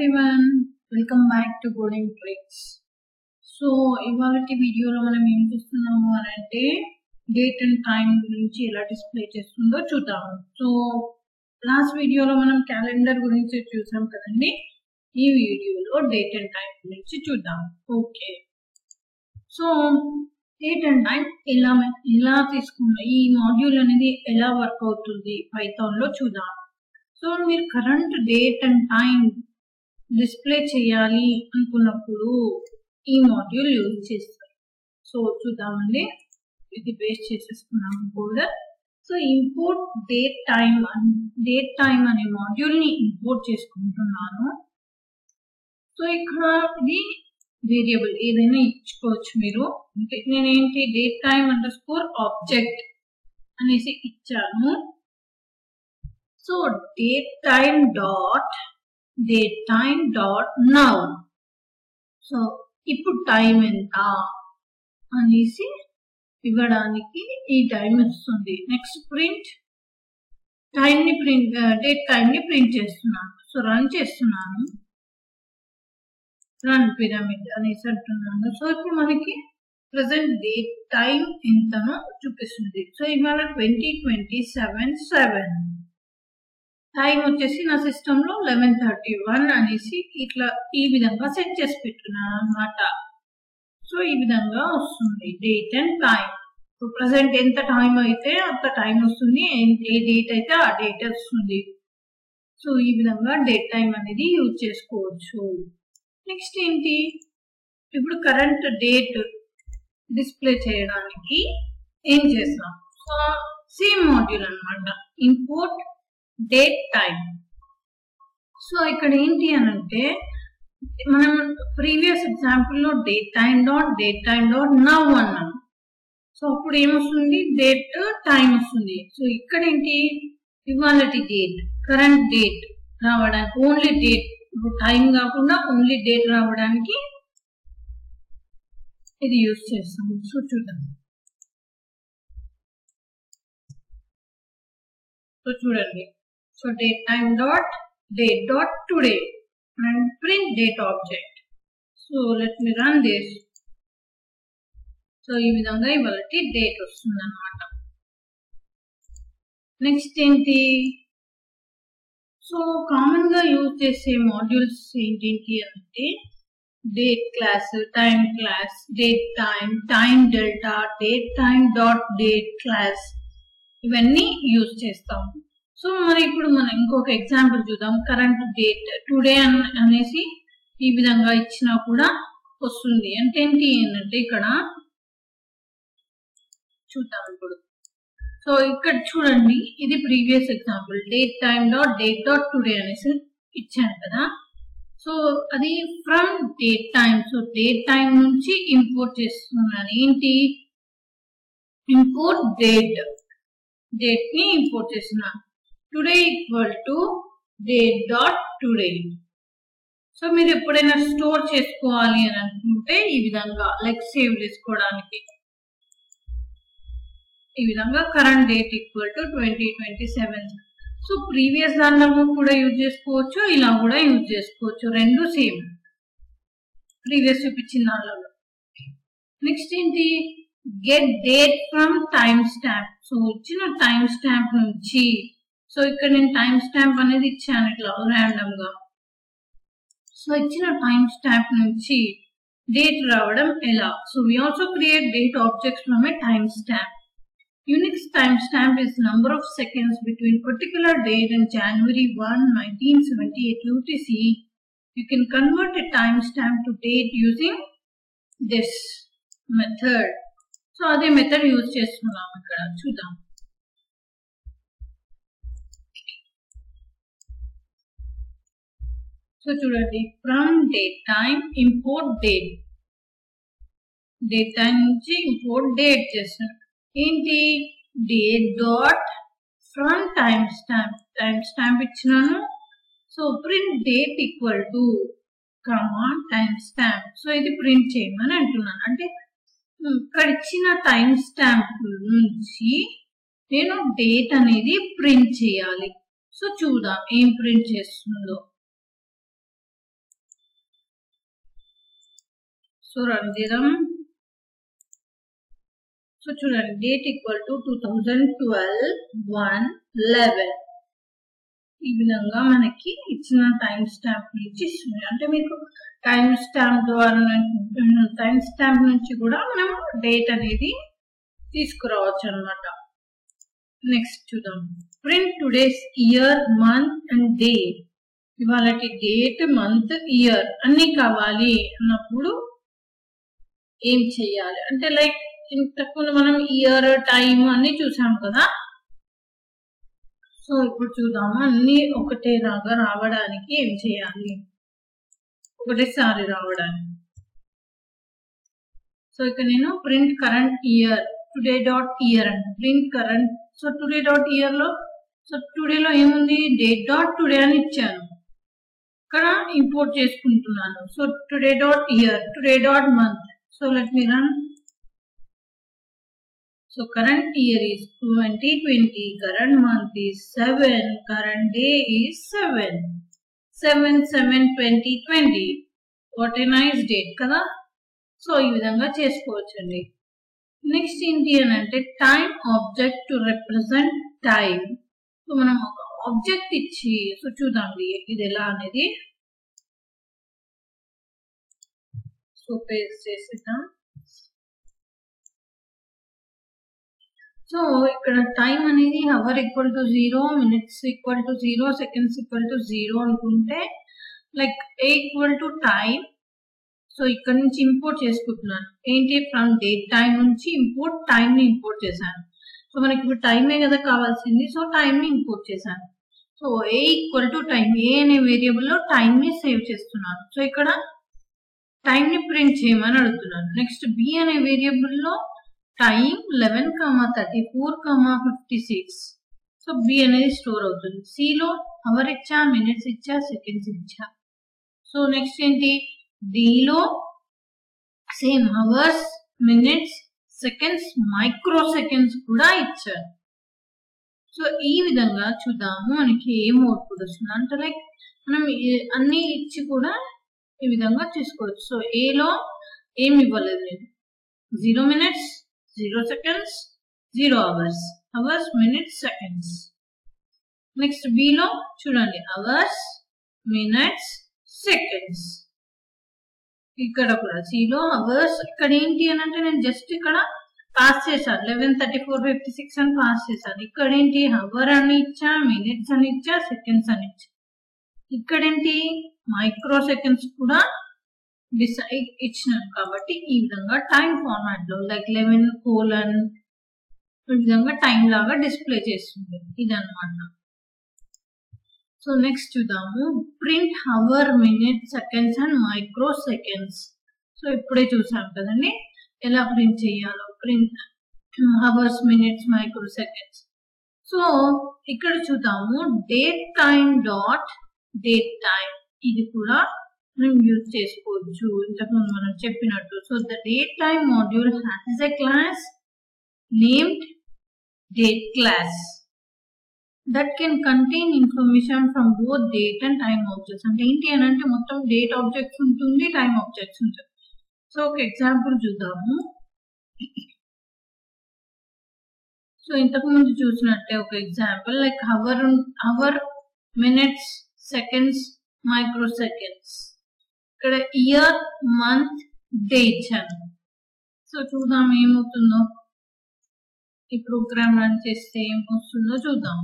Everyone welcome back to coding tricks so ఇవాళ వీడియోలో మనం ఏం చూస్తున్నాము అని అంటే డేట్ అండ్ టైం గురించి ఎలా డిస్ప్లే చేస్తుందో చూద్దాము సో లాస్ట్ వీడియోలో మనం క్యాలెండర్ గురించి చూసాం కదండి ఈ వీడియోలో డేట్ అండ్ టైం గురించి చూద్దాం okay so date and time ఎలా ఎలా తీసుకున్న ఈ మాడ్యూల్ అనేది ఎలా వర్క్ అవుతుంది పైథాన్ లో చూద్దాం సో మీరు current date and time display చేయాలి అనుకున్నప్పుడు ఈ మాడ్యూల్ యూజ్ చేస్తారు సో చూద్దామండి ఇది బేస్ చేసేసుకున్నాము కూడా so import date time date time అనే మాడ్యూల్ ని ఇంపోర్ట్ చేసుకుంటున్నాను సో ఇక్కడ ఇది వేరియబుల్ ఏదైనా ఇచ్చుకోవచ్చు మీరు అంటే నేనేంటి date time underscore object అనేసి ఇచ్చాను so date time dot date time dot now so ఇప్పుడు టైం ఎంత అనేసి ఇవ్వడానికి ఈ టైం వస్తుంది నెక్స్ట్ ప్రింట్ టైం ని ప్రింట్ డేట్ టైం ని ప్రింట్ చేస్తున్నాను సో రన్ చేస్తున్నాను రన్ పిరమిడ్ అనేసి అంటున్నాను సో ఇప్పుడు మనకి ప్రజెంట్ డేట్ టైం ఎంతనో చూపిస్తుంది సో ఇవాళ twenty twenty seven seven time వచ్చేసి నా సిస్టమ్ లో లెవెన్ థర్టీ వన్ అనేసి ఇట్లా ఈ విధంగా సెట్ చేసి పెట్టున్నాను అనమాట సో ఈ విధంగా వస్తుంది date and time so present ఎంత టైం అయితే అంత టైం వస్తుంది ఏ డేట్ అయితే ఆ డేట్ వస్తుంది సో ఈ విధంగా డేట్ టైం అనేది యూజ్ చేసుకోవచ్చు నెక్స్ట్ ఏంటి ఇప్పుడు కరెంట్ డేట్ డిస్ప్లే చేయడానికి ఏం చేస్తాం సో సేమ్ మాడ్యూల్ అనమాట ఇంపోర్ట్ డేట్ టైం సో ఇక్కడ ఏంటి అని అంటే మనం ప్రీవియస్ ఎగ్జాంపుల్ లో date time dot date time dot now అన్నాం సో అప్పుడు ఏమొస్తుంది డేట్ టైం వస్తుంది సో ఇక్కడ ఏంటి ఇవాళ డేట్ కరెంట్ డేట్ రావడానికి ఓన్లీ డేట్ టైం కాకుండా ఓన్లీ డేట్ రావడానికి ఇది యూజ్ చేస్తాం సో చూద్దాం సో చూడండి so date time dot date dot today and print date object. So let me run this. So ఈ విధంగా ఇవాళ డేట్ వస్తుంది అనమాట నెక్స్ట్ ఏంటి సో కామన్ గా యూజ్ చేసే మాడ్యూల్స్ ఏంటి అంటే date class time class date time time delta date time dot date class ఇవన్నీ యూజ్ చేస్తాము సో మరి ఇప్పుడు మనం ఇంకొక ఎగ్జాంపుల్ చూద్దాం కరెంట్ డేట్ టుడే అనేసి ఈ విధంగా ఇచ్చినా కూడా వస్తుంది అంటే ఏంటి ఏంటంటే ఇక్కడ చూద్దాం ఇప్పుడు సో ఇక్కడ చూడండి ఇది previous example date time dot date dot today అనేసి ఇచ్చాను కదా సో అది from date time so date time నుంచి ఇంపోర్ట్ చేస్తున్నాను ఏంటి ఇంపోర్ట్ డేట్ డేట్ ని ఇంపోర్ట్ చేస్తున్నాను today equal to date dot today so మీరు ఎప్పుడైనా స్టోర్ చేసుకోవాలి అని అనుకుంటే ఈ విధంగా లైక్ సేవ్ చేసుకోవడానికి ఈ విధంగా current date equal to twenty twenty seven so previous దానిలో కూడా యూజ్ చేసుకోవచ్చు ఇలా కూడా యూజ్ చేసుకోవచ్చు రెండు సేమ్ ప్రీవియస్ చూపించిన దానిలో నెక్స్ట్ ఏంటి get date from timestamp so వచ్చిన టైం స్టాంప్ నుంచి సో ఇక్కడ నేను టైం స్టాంప్ అనేది ఇచ్చాను ఇట్లా ర్యాండమ్ గా సో ఇచ్చిన టైం స్టాంప్ నుంచి డేట్ రావడం ఎలా so we also create date objects from a timestamp Unix timestamp is number of seconds between particular date and January 1, 1978 UTC. You can convert a timestamp to date using this method. So అదే method use చేస్తున్నాం ఇక్కడ చూద్దాం so చూడండి from date time import date date time నుంచి import date చేస్తాను ఏంటి date dot from timestamp timestamp ఇచ్చినాను so print date equal to comma timestamp so ఇది ప్రింట్ చేయమని అంటున్నాను అంటే ఇక్కడ ఇచ్చిన టైం స్టాంప్ నుంచి నేను డేట్ అనేది ప్రింట్ చేయాలి సో చూద్దాం ఏం ప్రింట్ చేస్తుందో సో రన్ చేద్దాం సో చూడండి date equal to two thousand twelve one eleven ఈ విధంగా మనకి ఇచ్చిన టైం స్టాంప్ నుంచి ఇస్తుంది అంటే మీకు టైం స్టాంప్ ద్వారా టైం స్టాంప్ నుంచి కూడా మనం డేట్ అనేది తీసుకురావచ్చు అనమాట నెక్స్ట్ చూద్దాం print today's year month and day ఇవాళ డేట్ మంత్ ఇయర్ అన్ని కావాలి అన్నప్పుడు ఏం చెయ్యాలి అంటే లైక్ ఇంతకుముందు మనం ఇయర్ టైం అన్ని చూసాం కదా సో ఇప్పుడు చూద్దాము అన్ని ఒకటేలాగా రావడానికి ఏం చేయాలి ఒకటేసారి రావడానికి సో ఇక నేను print current year today dot year అండి print current so today dot year లో సో టుడేలో ఏముంది డేట్ డాట్ టుడే అని ఇచ్చాను ఇక్కడ ఇంపోర్ట్ చేసుకుంటున్నాను so today dot year today dot month so let me run so current year is 2020 current month is 7 current day is 7 7 7 2020 what a nice date కదా so ఈ విధంగా చేసుకోవచ్చండి నెక్స్ట్ ఏంటి అని అంటే time object to represent time so మనం ఒక object ఇచ్చి సో చూద్దాం ఇది ఎలా అనేది సో పేస్ట్ చేసేద్దాం సో ఇక్కడ టైం అనేది hour equal to zero minutes equal to zero seconds equal to zero అనుకుంటే like a equal to time so ఇక్కడ నుంచి ఇంపోర్ట్ చేసుకుంటున్నాను ఏంటి ఫ్రమ్ డేట్ టైం నుంచి ఇంపోర్ట్ టైం ని ఇంపోర్ట్ చేశాను సో మనకి ఇప్పుడు టైమే కదా కావాల్సింది సో టైం ని ఇంపోర్ట్ చేశాను so a equal to time a అనే వేరియబుల్ లో టైం ని సేవ్ చేస్తున్నాను సో ఇక్కడ టైం ని ప్రింట్ చేయమని అడుగుతున్నాను నెక్స్ట్ బి అనే వేరియబుల్ లో time eleven comma thirty four comma fifty six so b అనేది స్టోర్ అవుతుంది సిలో అవర్ ఇచ్చా మినిట్స్ ఇచ్చా సెకండ్స్ ఇచ్చా సో నెక్స్ట్ ఏంటి డిలో same hours minutes seconds microseconds కూడా ఇచ్చారు సో ఈ విధంగా చూద్దాము మనకి ఏం అవుట్పుట్ వస్తుంది అంటే లైక్ మనం ఈ- అన్ని ఇచ్చి కూడా ఈ విధంగా చూసుకోవచ్చు సో ఏలో ఏమి ఇవ్వలేదు నేను zero minutes zero seconds zero hours hours minutes seconds next బిలో చూడండి అవర్స్ మినిట్స్ సెకండ్స్ ఇక్కడ కూడా సిలో అవర్స్ ఇక్కడ ఏంటి అని అంటే నేను జస్ట్ ఇక్కడ పాస్ చేశాను eleven thirty four fifty six అని పాస్ చేశాను ఇక్కడ ఏంటి అవర్ అని ఇచ్చా మినిట్స్ అని ఇచ్చా సెకండ్స్ అని ఇచ్చా ఇక్కడ ఏంటి మైక్రో సెకండ్స్ కూడా డిసైడ్ ఇచ్చినాను కాబట్టి ఈ విధంగా టైం ఫార్మాట్ లో లైక్ లెవెన్ కోలన్ ఈ విధంగా టైం లాగా డిస్ప్లే చేస్తుంది ఇదన్నమాట సో నెక్స్ట్ చూద్దాము print hour minute seconds and microseconds so ఇప్పుడే చూసాం కదండి ఎలా ప్రింట్ చేయాలో print hours minutes microseconds so ఇక్కడ చూద్దాము date time dot date time ఇది కూడా మనం యూజ్ చేసుకోవచ్చు ఇంతకుముందు మనం చెప్పినట్టు so the date time module has a class named date class that can contain information from both date and time objects అంటే ఏంటి అని అంటే మొత్తం డేట్ ఆబ్జెక్ట్స్ ఉంటుంది టైం ఆబ్జెక్ట్స్ ఉంటుంది సో ఒక ఎగ్జాంపుల్ చూద్దాము సో ఇంతకు ముందు చూసినట్టే ఒక example like hour hour minutes seconds microseconds ఇక్కడ ఇయర్ మంత్ డే ఇచ్చాను సో చూద్దాం ఏమవుతుందో ఈ ప్రోగ్రామ్ రన్ చేస్తే ఏమొస్తుందో చూద్దాం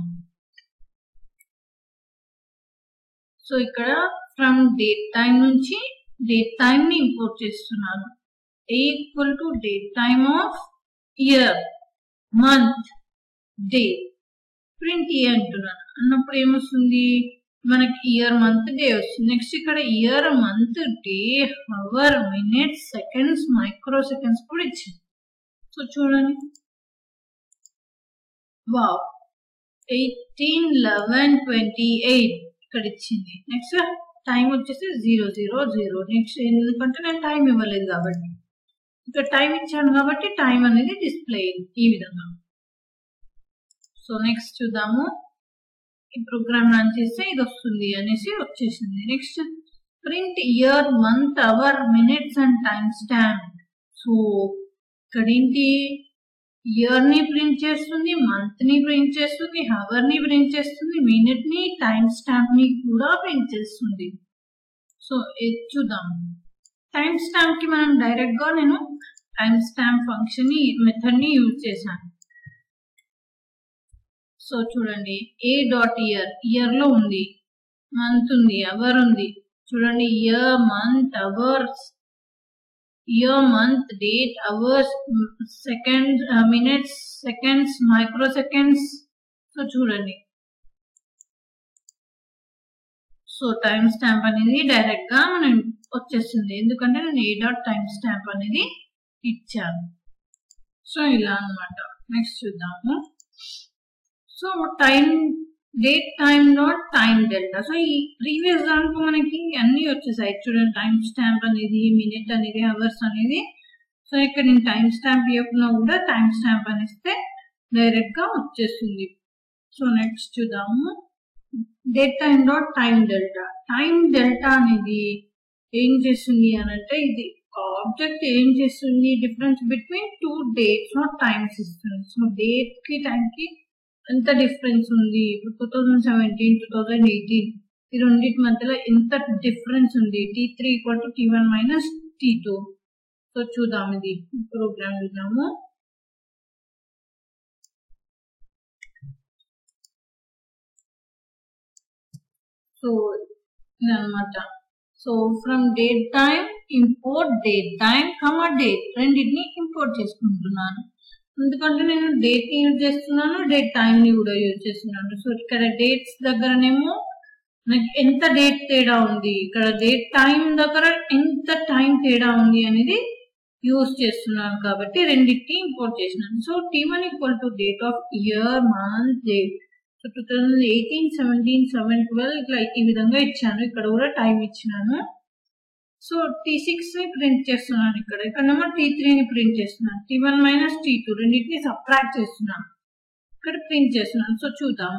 సో ఇక్కడ ఫ్రమ్ డేట్ టైం నుంచి డేట్ టైం ని ఇంపోర్ట్ చేస్తున్నాను equal to date time of year month day print a అంటున్నాను అన్నప్పుడు ఏమొస్తుంది మనకి ఇయర్ మంత్ డే వస్తుంది నెక్స్ట్ ఇక్కడ year month day hour minutes seconds microseconds కూడా ఇచ్చింది సో చూడండి wow eighteen eleven twenty eight ఇక్కడ ఇచ్చింది నెక్స్ట్ టైం వచ్చేసి జీరో జీరో జీరో నెక్స్ట్ ఎందుకంటే నేను టైం ఇవ్వలేదు కాబట్టి ఇక్కడ టైం ఇచ్చాను కాబట్టి టైం అనేది డిస్ప్లే అయింది ఈ విధంగా సో నెక్స్ట్ చూద్దాము ఈ ప్రోగ్రామ్ రన్ చేస్తే ఇది వస్తుంది అనేసి వచ్చేసింది next print year month hour minutes and timestamp so ఇక్కడ ఏంటి ఇయర్ ని ప్రింట్ చేస్తుంది మంత్ ని ప్రింట్ చేస్తుంది హవర్ ని ప్రింట్ చేస్తుంది మినిట్ ని టైం స్టాంప్ ని కూడా ప్రింట్ చేస్తుంది సో ఇది చూద్దాం టైం స్టాంప్ కి మనం డైరెక్ట్ గా నేను టైం స్టాంప్ ఫంక్షన్ ని మెథడ్ ని యూజ్ చేశాను సో చూడండి ఏ డాట్ ఇయర్ ఇయర్ లో ఉంది మంత్ ఉంది అవర్ ఉంది చూడండి year month hours year month date hours second minutes seconds microseconds so చూడండి సో టైం స్టాంప్ అనేది డైరెక్ట్ గా మనం వచ్చేస్తుంది ఎందుకంటే నేను ఏ డాట్ టైం స్టాంప్ అనేది ఇచ్చాను సో ఇలా అనమాట నెక్స్ట్ చూద్దాము so time date time dot time delta so ఈ ప్రీవియస్ దాంట్లో మనకి అన్ని వచ్చేసాయి చూడండి టైం స్టాంప్ అనేది మినిట్ అనేది అవర్స్ అనేది సో ఇక్కడ నేను టైం స్టాంప్ ఇవ్వకుండా కూడా టైం స్టాంప్ అనేస్తే డైరెక్ట్ గా వచ్చేస్తుంది సో నెక్స్ట్ చూద్దాము date time dot time delta time delta అనేది ఏం చేస్తుంది అని అంటే ఇది ఆబ్జెక్ట్ ఏం చేస్తుంది difference between two dates or times ఇస్తుంది సో డేట్ కి టైం కి ఎంత డిఫరెన్స్ ఉంది ఇప్పుడు two thousand seventeen two thousand eighteen ఈ రెండింటి మధ్యలో ఎంత డిఫరెన్స్ ఉంది t three equal to t one minus t two so చూద్దాం ఇది ప్రోగ్రామ్ చూద్దాము సో ఇదనమాట so from date time import date time comma date రెండింటిని ఇంపోర్ట్ చేసుకుంటున్నాను ఎందుకంటే నేను డేట్ ని యూజ్ చేస్తున్నాను డేట్ టైం ని కూడా యూజ్ చేస్తున్నాను సో ఇక్కడ డేట్స్ దగ్గరనేమో నాకు ఎంత డేట్ తేడా ఉంది ఇక్కడ డేట్ టైం దగ్గర ఎంత టైం తేడా ఉంది అనేది యూజ్ చేస్తున్నాను కాబట్టి రెండింటిని ఇంపోర్ట్ చేసినాను so t one equal to date of year month date so two thousand eighteen seventeen seven twelve ఇట్లా ఈ విధంగా ఇచ్చాను ఇక్కడ కూడా టైం ఇచ్చినాను సో టీ సిక్స్ ని ప్రింట్ చేస్తున్నాను ఇక్కడ ఇక్కడేమో టీ ని ప్రింట్ చేస్తున్నాను t one minus t two రెండింటిని సబ్ట్రాక్ట్ చేస్తున్నాను ఇక్కడ ప్రింట్ చేస్తున్నాను సో చూద్దాం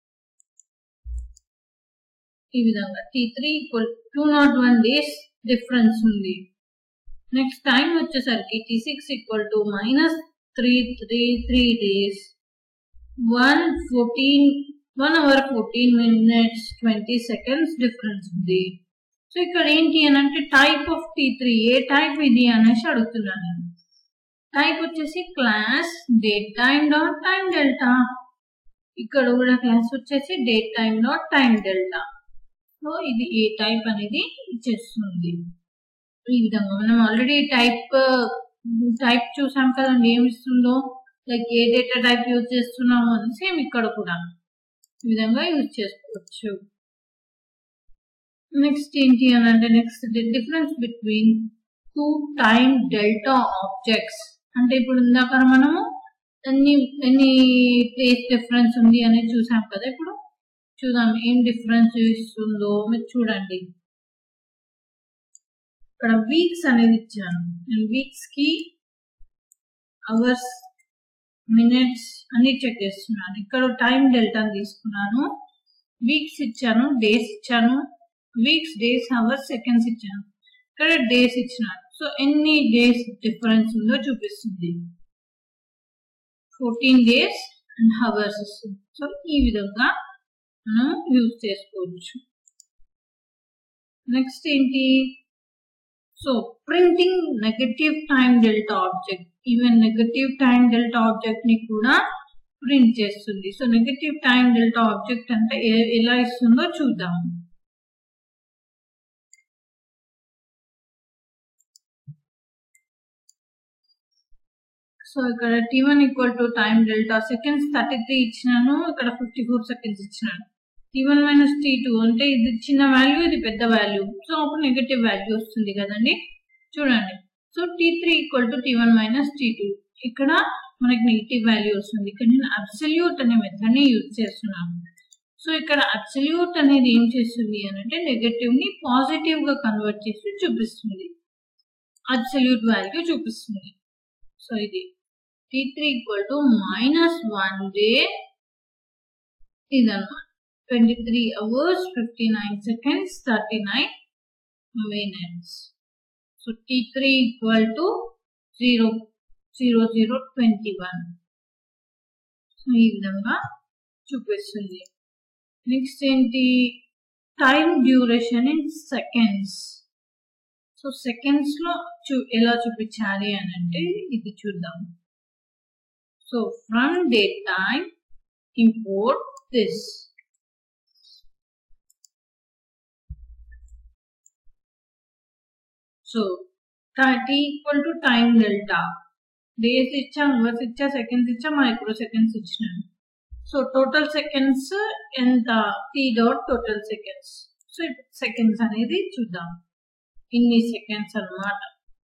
ఈ విధంగా t three equal to not one days difference ఉంది నెక్స్ట్ టైం వచ్చేసరికి t six equal to minus three three three days one fourteen one hour fourteen minutes twenty seconds difference ఉంది so ఇక్కడ ఏంటి అని అంటే type of t three a type ఇది అనేసి అడుగుతున్నాను నేను టైప్ వచ్చేసి class date time dot time delta ఇక్కడ కూడా క్లాస్ వచ్చేసి date time dot time delta so ఇది ఏ టైప్ అనేది ఇచ్చేస్తుంది ఈ విధంగా మనం ఆల్రెడీ టైప్ టైప్ చూసాం కదండి ఏమి ఇస్తుందో like a data type use చేస్తున్నాము అని సేమ్ ఇక్కడ కూడా ఈ విధంగా యూజ్ చేసుకోవచ్చు నెక్స్ట్ ఏంటి అని అంటే next difference between two time delta objects అంటే ఇప్పుడు ఇందాక మనము ఎన్ని ఎన్ని ప్లేస్ డిఫరెన్స్ ఉంది అనేది చూసాం కదా ఇప్పుడు చూద్దాం ఏం డిఫరెన్స్ ఇస్తుందో మీరు చూడండి ఇక్కడ వీక్స్ అనేది ఇచ్చాను నేను వీక్స్ కి అవర్స్ మినిట్స్ అన్ని చెక్ చేస్తున్నాను ఇక్కడ టైం డెల్టా తీసుకున్నాను వీక్స్ ఇచ్చాను డేస్ ఇచ్చాను వీక్స్ డేస్ అవర్స్ సెకండ్స్ ఇచ్చాను ఇక్కడ డేస్ ఇచ్చినాను సో ఎన్ని డేస్ డిఫరెన్స్ ఉందో చూపిస్తుంది ఫోర్టీన్ డేస్ అండ్ హవర్స్ ఇస్తుంది సో ఈ విధంగా మనం యూజ్ చేసుకోవచ్చు నెక్స్ట్ ఏంటి so printing negative time delta object even negative time delta object ని కూడా ప్రింట్ చేస్తుంది so negative time delta object అంటే ఎలా ఇస్తుందో చూద్దాం సో ఇక్కడ t one equal to time delta seconds thirty three ఇచ్చినాను ఇక్కడ ఫిఫ్టీ ఫోర్ సెకండ్స్ ఇచ్చినాను t one minus t two అంటే ఇది చిన్న వాల్యూ ఇది పెద్ద వాల్యూ సో అప్పుడు నెగటివ్ వాల్యూ వస్తుంది కదండి చూడండి so t three equal to t one minus t two ఇక్కడ మనకి నెగిటివ్ వాల్యూ వస్తుంది ఇక్కడ నేను అబ్సల్యూట్ అనే మెథడ్ ని యూజ్ చేస్తున్నాను సో ఇక్కడ అబ్సల్యూట్ అనేది ఏం చేస్తుంది అని అంటే నెగటివ్ ని పాజిటివ్ గా కన్వర్ట్ చేసి చూపిస్తుంది అబ్సల్యూట్ వాల్యూ చూపిస్తుంది సో ఇది t three equal to minus one day ఇదన్నమాట twenty three hours fifty nine seconds thirty nine minutes. So T3 equal to 0, 0, 0, 21. So ఈ విధంగా చూపిస్తుంది నెక్స్ట్ ఏంటి time duration in seconds so seconds లో చూ ఎలా చూపించాలి అని అంటే ఇది చూద్దాం so from date time import this so t equal to time delta days ఇచ్చాం అవర్స్ ఇచ్చా సెకండ్స్ ఇచ్చా మైక్రో సెకండ్స్ ఇచ్చినాను సో టోటల్ సెకండ్స్ ఎంత t dot total seconds so seconds అనేది చూద్దాం ఇన్ని సెకండ్స్ అన్నమాట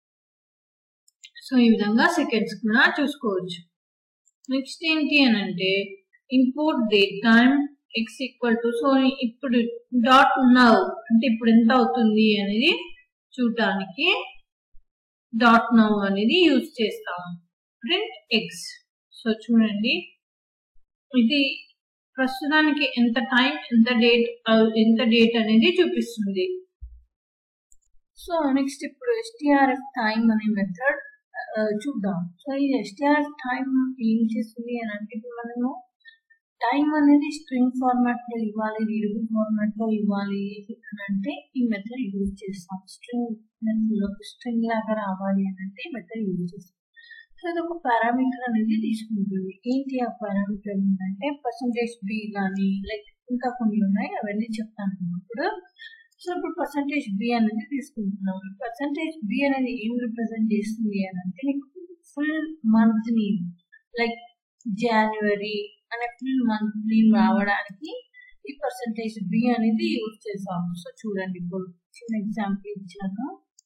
సో ఈ విధంగా సెకండ్స్ కూడా చూసుకోవచ్చు నెక్స్ట్ ఏంటి అని అంటే import date time x equal to so ఇప్పుడు డాట్ నవ్ అంటే ఇప్పుడు ఎంత అవుతుంది అనేది చూడడానికి డాట్ నవ్ అనేది యూజ్ చేస్తాము ప్రింట్ ఎక్స్ సో చూడండి ఇది ప్రస్తుతానికి ఎంత టైం ఎంత డేట్ ఎంత డేట్ అనేది చూపిస్తుంది సో నెక్స్ట్ ఇప్పుడు ఎస్టిఆర్ఎఫ్ టైం అనే మెథడ్ చూద్దాం సో ఈ ఎస్టిఆర్ఎఫ్ టైం ఏం చేస్తుంది అని అంటే ఇప్పుడు మనము టైం అనేది స్ట్రింగ్ ఫార్మాట్ లో ఇవ్వాలి రీడబుల్ ఫార్మాట్ లో ఇవ్వాలి అని అంటే ఈ మెథడ్ యూజ్ చేస్తాం స్ట్రింగ్ స్ట్రింగ్ లాగా రావాలి అని అంటే ఈ మెథడ్ యూజ్ చేస్తాం సో ఇది ఒక పారామీటర్ అనేది తీసుకుంటుంది ఏంటి ఆ పారామీటర్ ఏంటంటే పర్సంటేజ్ బి కానీ లైక్ ఇంకా కొన్ని ఉన్నాయి అవన్నీ చెప్తాను ఇప్పుడు సో ఇప్పుడు పర్సంటేజ్ బి అనేది తీసుకుంటున్నాం పర్సంటేజ్ బి అనేది ఏం రిప్రజెంట్ చేస్తుంది అని అంటే నీకు ఫుల్ మంత్ ని లైక్ జనవరి అనే ఫుల్ మంత్ నేమ్ రావడానికి ఈ పర్సంటేజ్ బి అనేది యూజ్ చేసాము సో చూడండి ఇప్పుడు చిన్న ఎగ్జాంపుల్ ఇచ్చాను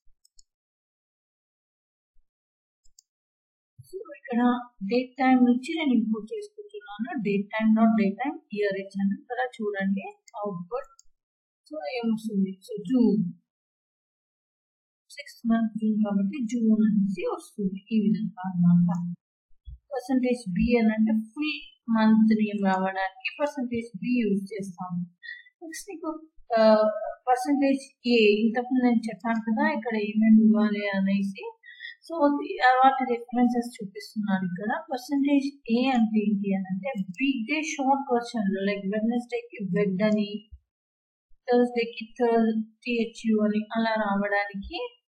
సో ఇక్కడ డేట్ టైం నుంచి నేను ఇంపోర్ట్ చేసుకుంటున్నాను date time dot date time year ఇచ్చాను ఇక్కడ చూడండి అవుట్పుట్ సో ఏమొస్తుంది so June sixth month June కాబట్టి జూన్ అనేసి వస్తుంది ఈ విధంగా అనమాట పర్సంటేజ్ బి అని అంటే ఫుల్ మంత్ నేమ్ రావడానికి పర్సంటేజ్ బి యూజ్ చేస్తాము నెక్స్ట్ నీకు పర్సంటేజ్ ఏ ఇంతకు నేను చెప్పాను కదా ఇక్కడ ఏమేమి ఇవ్వాలి అనేసి సో వాటి రిఫరెన్సెస్ చూపిస్తున్నాను ఇక్కడ పర్సంటేజ్ ఏ అంటే ఏంటి అని అంటే వీక్ డే షార్ట్ వర్షన్ లో లైక్ వెడ్నెస్డేకి వెడ్ అని థర్స్డేకి థర్డ్ టిహెచ్యు అని అలా రావడానికి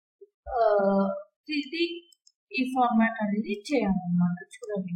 ఇది ఈ ఫార్మాట్ అనేది చేయాలన్నమాట చూడండి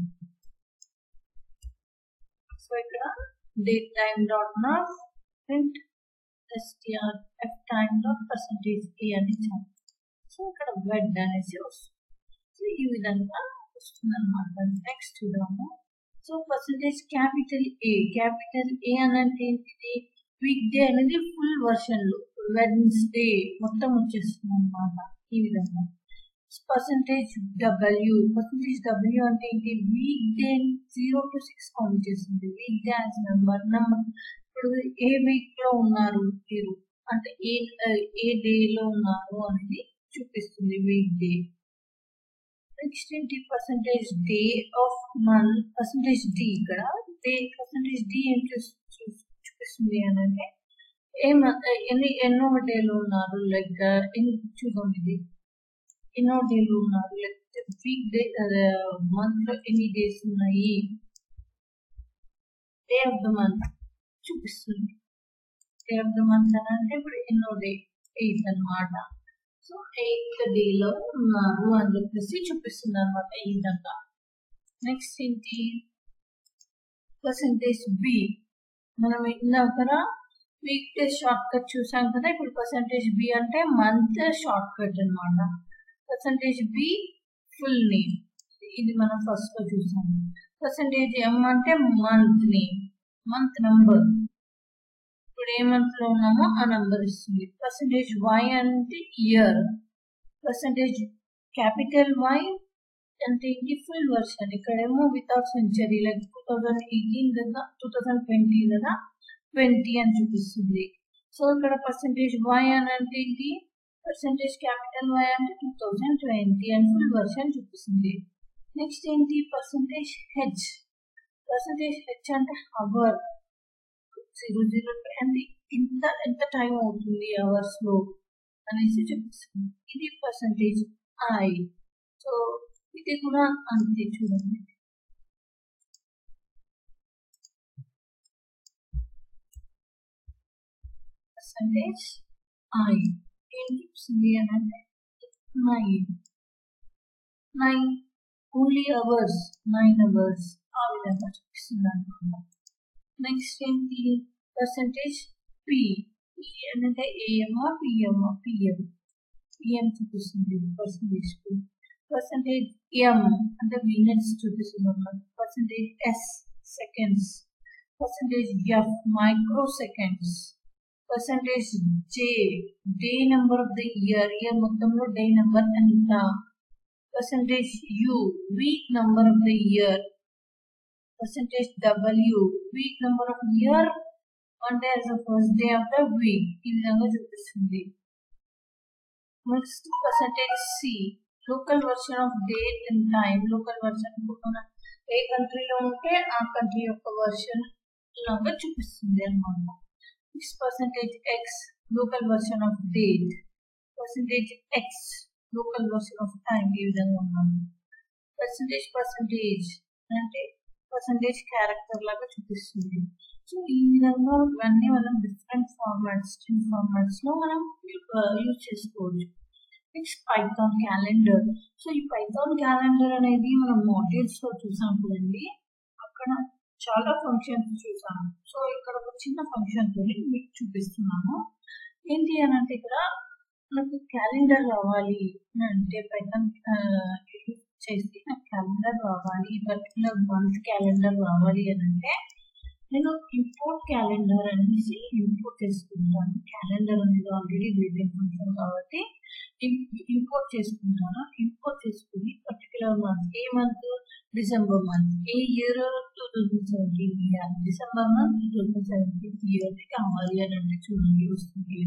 సో ఇక్కడ date time dot not print STR F time dot percentage a అని ఇచ్చాను సో ఇక్కడ వెడ్ అనేసి వస్తుంది సో ఈ విధంగా వస్తుంది అనమాట నెక్స్ట్ చూద్దాము so percentage capital A capital A అని అంటే ఏంటిది వీక్ డే అనేది ఫుల్ వర్షన్ లో వెడ్నెస్డే మొత్తం వచ్చేస్తుంది అనమాట ఈ విధంగా పర్సంటేజ్ డబ్ల్యూ పర్సంటేజ్ డబ్ల్యూ అంటే ఏంటి weekday zero to six count చేస్తుంది weekday as number number ఇప్పుడు ఏ వీక్ లో ఉన్నారు మీరు అంటే ఏ ఏ డే లో ఉన్నారు అనేది చూపిస్తుంది వీక్ డే నెక్స్ట్ ఏంటి percentage day of month percentage d ఇక్కడ డే పర్సంటేజ్ డి ఏం చూపిస్తుంది అని అంటే ఏ ఎన్ని ఎన్నో డేలో ఉన్నారు లైక్ చూద్దాం ఇది ఎన్నో డేలు ఉన్నారు లేకపోతే వీక్ డే మంత్ లో ఎన్ని డేస్ ఉన్నాయి డే ఆఫ్ ద మంత్ చూపిస్తుంది డే ఆఫ్ ద మంత్ అని అంటే ఇప్పుడు ఎన్నో డే ఎయిత్ అనమాట సో ఎయిత్ డేలో ఉన్నారు అని చెప్పేసి చూపిస్తుంది అనమాట ఈ విధంగా నెక్స్ట్ ఏంటి పర్సంటేజ్ బి మనం ఇందాక వీక్ డే షార్ట్ కట్ చూసాం కదా ఇప్పుడు పర్సంటేజ్ బి అంటే మంత్ షార్ట్ కట్ అనమాట పర్సంటేజ్ బి ఫుల్ నేమ్ ఇది మనం ఫస్ట్ లో చూసాము పర్సంటేజ్ ఎం అంటే మంత్ నేమ్ మంత్ నంబర్ ఇప్పుడు ఏ మంత్ లో ఉన్నామో ఆ నంబర్ ఇస్తుంది పర్సంటేజ్ వై అంటే ఇయర్ పర్సంటేజ్ క్యాపిటల్ వై అంటే ఇది ఫుల్ వర్షన్ ఇక్కడేమో without century like two thousand eighteen కదా టూ థౌజండ్ ట్వంటీ కదా ట్వంటీ అని చూపిస్తుంది సో ఇక్కడ పర్సంటేజ్ వై అని అంటే ఏంటి పర్సంటేజ్ క్యాపిటల్ వై అంటే టూ థౌజండ్ ట్వంటీ అని ఫుల్ వర్షన్ చూపిస్తుంది నెక్స్ట్ ఏంటి పర్సంటేజ్ హెచ్ పర్సంటేజ్ హెచ్ అంటే అవర్ జీరో జీరో అంటే ఇంత ఎంత టైం అవుతుంది అవర్స్ లో అనేసి చూపిస్తుంది ఇది పర్సంటేజ్ ఐ సో ఇది కూడా అంతే చూడండి పర్సంటేజ్ ఐ ఏం చూపిస్తుంది అని అంటే nine nine only hours nine hours ఆ విధంగా చూపిస్తుంది అనమాట నెక్స్ట్ ఏంటి పర్సంటేజ్ పి పి అంటే ఏఎంఆ పిఎంఆ పిఎం పిఎం చూపిస్తుంది పర్సంటేజ్ పి పర్సంటేజ్ ఎం అంటే మినిట్స్ చూపిస్తుంది అన్నమాట percentage S seconds percentage f microseconds percentage j day number of the year year మొత్తంలో డే నెంబర్ ఎంత percentage U week number of the year percentage W week number of year one day as the first day of the week ఈ విధంగా చూపిస్తుంది next percentage c local version of date and time local version మనం ఏ కంట్రీలో ఉంటే ఆ country యొక్క version లాగా చూపిస్తుంది అనమాట next percentage X local version of date percentage X local version of time ఈ విధంగా ఉన్నాము పర్సంటేజ్ పర్సంటేజ్ అంటే పర్సంటేజ్ క్యారెక్టర్ లాగా చూపిస్తుంది సో ఈ విధంగా ఇవన్నీ మనం డిఫరెంట్ ఫార్మాట్స్ స్ట్రింగ్ ఫార్మాట్స్ లో మనం యూజ్ చేసుకోవచ్చు నెక్స్ట్ పైథాన్ క్యాలెండర్ సో ఈ పైథాన్ క్యాలెండర్ అనేది మనం మాడ్యూల్స్ లో చూసాం కదండి అక్కడ చాలా ఫంక్షన్స్ చూసాము సో ఇక్కడ ఒక చిన్న ఫంక్షన్ తోని మీకు చూపిస్తున్నాను ఏంటి అని అంటే ఇక్కడ మనకు క్యాలెండర్ రావాలి అని అంటే పైథాన్ చేసి నాకు క్యాలెండర్ రావాలి పర్టికులర్ మంత్ క్యాలెండర్ రావాలి అని అంటే నేను ఇంపోర్ట్ క్యాలెండర్ అనేసి ఇంపోర్ట్ చేసుకుంటాను క్యాలెండర్ అనేది ఆల్రెడీ బిల్డింగ్ ఫంక్షన్ కాబట్టి ఇంపోర్ట్ చేసుకుంటాను ఇంపోర్ట్ చేసుకుని పర్టికులర్ మంత్ ఏ మంత్ డిసెంబర్ మంత్ ఏ year two thousand seventeen year December month two thousand seventeen year కావాలి అని అంటే చూడండి వస్తుంది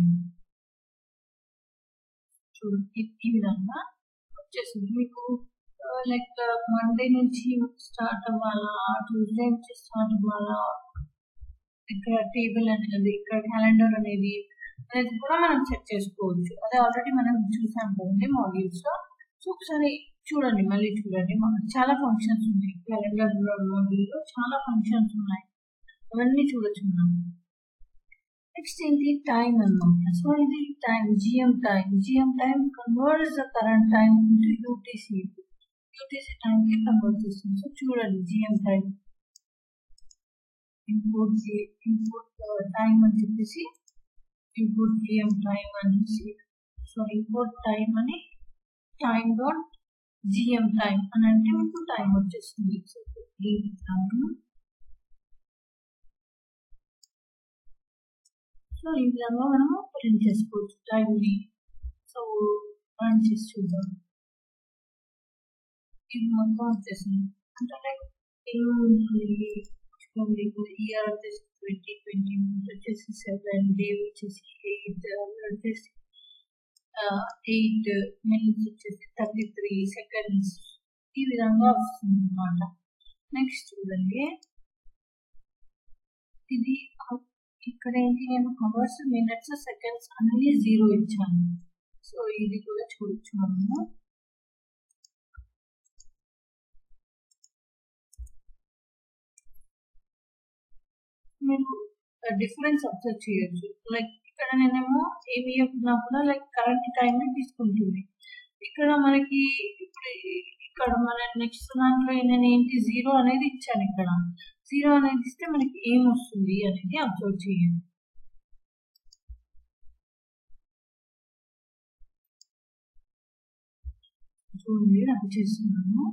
చూడండి ఈ విధంగా వచ్చేసింది మీకు లైక్ మండే నుంచి స్టార్ట్ అవ్వాలా ట్యూస్డే నుంచి స్టార్ట్ అవ్వాలా ఇక్కడ టేబుల్ అనేది ఇక్కడ క్యాలెండర్ అనేది అనేది కూడా మనం సెట్ చేసుకోవచ్చు అదే ఆల్రెడీ మనం చూసాం కదండి మాడ్యూల్స్ లో సో ఒకసారి చూడండి మళ్ళీ చూడండి మనకు చాలా ఫంక్షన్స్ ఉన్నాయి క్యాలెండర్ మాడ్యూల్లో చాలా ఫంక్షన్స్ ఉన్నాయి అవన్నీ చూడొచ్చు మనం నెక్స్ట్ ఏంటి టైం అన్నమాట సో ఇది time GM time GM time converts the current time into UTC UTC time కి కన్వర్ట్ చేస్తుంది సో చూడండి GM time import import time అని చెప్పేసి ఇంపోర్ట్ జిఎం టైం అనేసి సో ఇంపోర్ట్ టైం అని టైం డాట్ జిఎం టైం అని అంటే మీకు టైం వచ్చేస్తుంది సో ఈ టైం సో ఈ విధంగా మనము ప్రింట్ చేసుకోవచ్చు టైంని సో రన్ చేసి చూద్దాం ఇది మొత్తం వచ్చేసింది అంటే లైక్ ఇయర్ వచ్చేసి ట్వంటీ ట్వంటీ వచ్చేసి సెవెన్ డే వచ్చేసి ఎయిట్ వచ్చేసి ఎయిట్ మినిట్స్ వచ్చేసి థర్టీ త్రీ సెకండ్స్ ఈ విధంగా వస్తుంది అనమాట నెక్స్ట్ చూడండి ఇది ఇక్కడ ఏంటి నేను అవర్స్ మినిట్స్ సెకండ్స్ అన్ని జీరో ఇచ్చాను సో ఇది కూడా చూడొచ్చు మనము మీరు డిఫరెన్స్ అబ్జర్వ్ చేయొచ్చు లైక్ ఇక్కడ నేనేమో ఏమి చెప్పినా కూడా లైక్ కరెంట్ టైం తీసుకుంటుంది ఇక్కడ మనకి ఇప్పుడు ఇక్కడ మన నెక్స్ట్ దాంట్లో నేను ఏంటి జీరో అనేది ఇచ్చాను ఇక్కడ జీరో అనేది ఇస్తే మనకి ఏం వస్తుంది అనేది అబ్జర్వ్ చేయండి చూడండి రన్ చేస్తున్నాను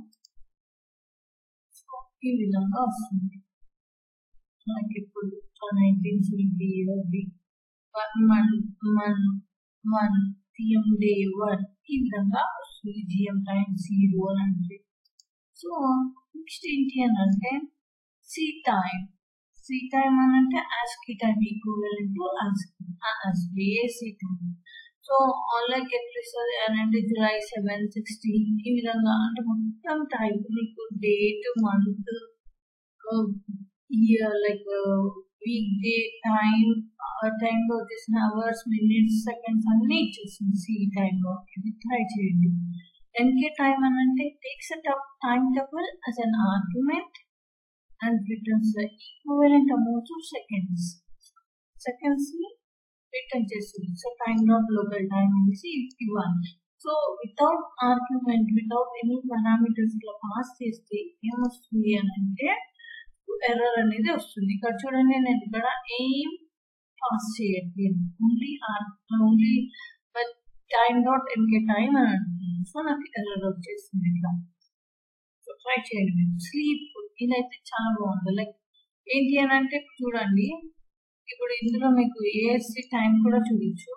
ఈ విధంగా వస్తుంది మనకి ఇప్పుడు నైన్టీన్ సెవెంటీ ఇయర్ది one one one GM day one ఈ విధంగా వస్తుంది జిఎం టైం జీరో అని అంటే సో నెక్స్ట్ ఏంటి అని అంటే సి టైం సి టైం అని అంటే ASCII time equal to ASCII A c time so online ఎట్లిస్తుంది అని అంటే జూలై సెవెన్ సిక్స్టీన్ ఈ విధంగా అంటే మొత్తం టైం మీకు date month year like weekday time టైంలో వచ్చేసిన అవర్స్ మినిట్స్ సెకండ్స్ అన్ని ఇచ్చేసింది సి టైంలో ఇది ట్రై చేయండి ఎన్కే టైం అని అంటే takes a time table as an argument and returns the equivalent amount of seconds seconds ని రిటర్న్ చేస్తుంది so time dot local time అనేసి ఇవ్వాలి so without argument without any parameters ఇట్లా పాస్ చేస్తే ఏమొస్తుంది అని అంటే ఎర్రర్ అనేది వస్తుంది ఇక్కడ చూడండి నేను ఇక్కడ ఏం పాస్ చేయట్లేదు only only time dot NK time అని అంటున్నాను సో నాకు ఎర్రర్ వచ్చేసింది ఇట్లా సో ట్రై చేయండి స్లీప్ ఇదైతే చాలా బాగుంది లైక్ ఏంటి అని అంటే చూడండి ఇప్పుడు ఇందులో మీకు ఏఎస్సి టైం కూడా చూడొచ్చు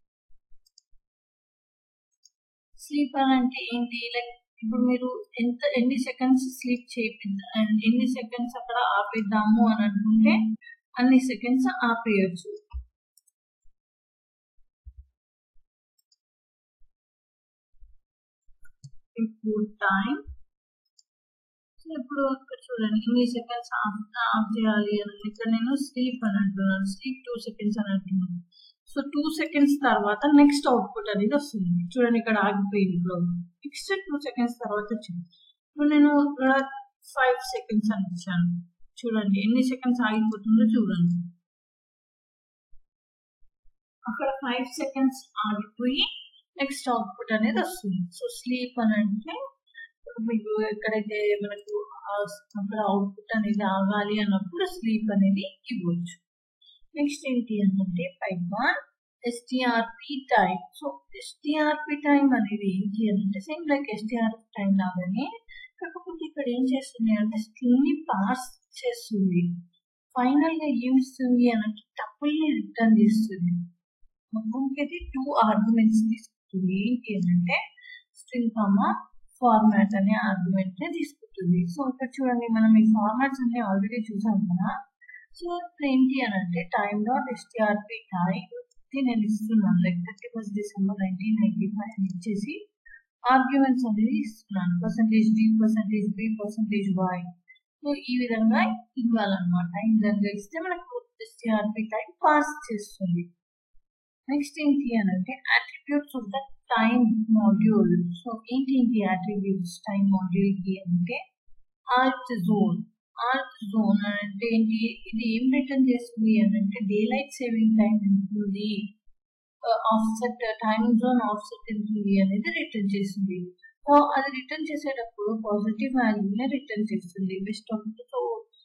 స్లీప్ అని అంటే ఏంటి లైక్ ఇప్పుడు మీరు ఎంత ఎన్ని సెకండ్స్ స్లీప్ చేయిద్దాం ఎన్ని సెకండ్స్ అక్కడ ఆపేద్దాము అని అనుకుంటే అన్ని సెకండ్స్ ఆపేయచ్చు ఇప్పుడు టైం ఇప్పుడు ఇక్కడ చూడండి ఇన్ని సెకండ్స్ ఆఫ్ ఆఫ్ చేయాలి అని ఇక్కడ నేను స్లీప్ అని అంటున్నాను స్లీప్ టూ సెకండ్స్ అని అంటున్నాను సో టూ సెకండ్స్ తర్వాత నెక్స్ట్ అవుట్పుట్ అనేది వస్తుంది చూడండి ఇక్కడ ఆగిపోయింది ఇప్పుడు నెక్స్ట్ టూ సెకండ్స్ తర్వాత వచ్చింది ఇప్పుడు నేను ఇక్కడ ఫైవ్ సెకండ్స్ అని ఇచ్చాను చూడండి ఎన్ని సెకండ్స్ ఆగిపోతుందో చూడండి అక్కడ ఫైవ్ సెకండ్స్ ఆగిపోయి నెక్స్ట్ అవుట్పుట్ అనేది వస్తుంది సో స్లీప్ అని అంటే మీకు ఎక్కడైతే మనకు అక్కడ అవుట్పుట్ అనేది ఆగాలి అన్నప్పుడు స్లీప్ అనేది ఇవ్వచ్చు నెక్స్ట్ ఏంటి అంటే Python STRP time so STRP time అనేది ఏంటి అంటే సేమ్ లైక్ ఎస్టిఆర్పి టైం లాగానే కాకపోతే ఇక్కడ ఏం చేస్తుంది అంటే స్ట్రింగ్ ని పాస్ చేస్తుంది ఫైనల్ గా ఏం ఇస్తుంది అని అంటే టపుల్ని రిటర్న్ చేస్తుంది మొత్తంకి టూ ఆర్గ్యుమెంట్స్ తీసుకుంటుంది ఏంటి అంటే స్ట్రింగ్ కామా ఫార్మాట్ అనే ఆర్గ్యుమెంట్ ని తీసుకుంటుంది సో ఇక్కడ చూడండి మనం ఈ ఫార్మాట్స్ అన్ని ఆల్రెడీ చూసాం కదా సో ఇప్పుడు ఏంటి అని అంటే టైం డాట్ ఎస్టిఆర్పి టైం నేను ఇస్తున్నాను like thirty first December nineteen ninety five అని ఇచ్చేసి ఆర్గ్యుమెంట్స్ అనేది ఇస్తున్నాను percentage d percentage b percentage y so ఈ విధంగా ఇవ్వాలన్నమాట ఈ విధంగా ఇస్తే మనకు ఎస్టిఆర్పి టైం పాస్ చేస్తుంది నెక్స్ట్ ఏంటి అని అంటే attributes of the time module so ఏంటి ఏంటి అట్రిబ్యూట్స్ టైం మాడ్యూల్ కి అంటే ఆర్ట్ జోన్ ఆర్ట్ జోన్ అంటే ఏంటి ఇది ఏం రిటర్న్ చేస్తుంది అని అంటే డే లైట్ సేవింగ్ టైం ఉంటుంది ఆఫ్సెట్ టైం జోన్ ఆఫ్సెట్ ఉంటుంది అనేది రిటర్న్ చేస్తుంది సో అది రిటర్న్ చేసేటప్పుడు పాజిటివ్ వాల్యూనే రిటర్న్ చేస్తుంది బెస్ట్ ఆఫ్ సో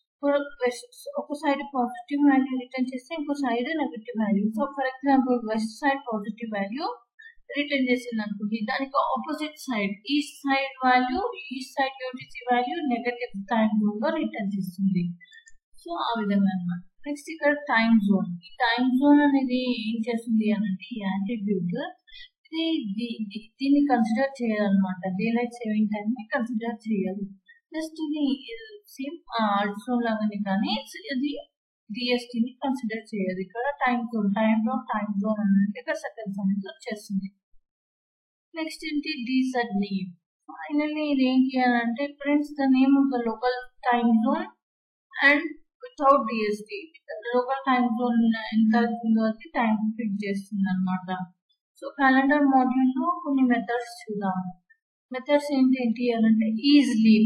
ఒక సైడ్ పాజిటివ్ వాల్యూ రిటర్న్ చేస్తే ఇంకో side negative value so for example west side positive value return చేసింది అనుకోండి దానికి opposite side east side value east side UTC value negative time zone లో return చేస్తుంది so ఆ విధంగా అనమాట నెక్స్ట్ ఇక్కడ టైం జోన్ ఈ టైం జోన్ అనేది ఏం చేస్తుంది అనంటే ఈ యాట్రిబ్యూట్ ఇది దీన్ని కన్సిడర్ చేయాలన్నమాట డే లైట్ సేవింగ్ టైం ని కన్సిడర్ చేయాలి జస్ట్ ఇది సేమ్ ఆర్ట్ జోన్ లాగానే కానీ ఇది డిఎస్టీ ని కన్సిడర్ చేయదు ఇక్కడ టైం జోన్ టైం లో టైం జోన్ అనేది ఇక్కడ సెకండ్స్ అనేది వచ్చేస్తుంది నెక్స్ట్ ఏంటి డీసెడ్ నేమ్ ఫైనల్లీ ఇది ఏంటి అని అంటే prints the name of the local time zone and without DST local time zone ఎంత అవుతుందో అది టైం ఫిట్ చేస్తుంది అనమాట సో క్యాలెండర్ మాడ్యూల్ లో కొన్ని మెథడ్స్ చూద్దాం మెథడ్స్ ఏంటి ఏంటి అని అంటే ఈజీలీ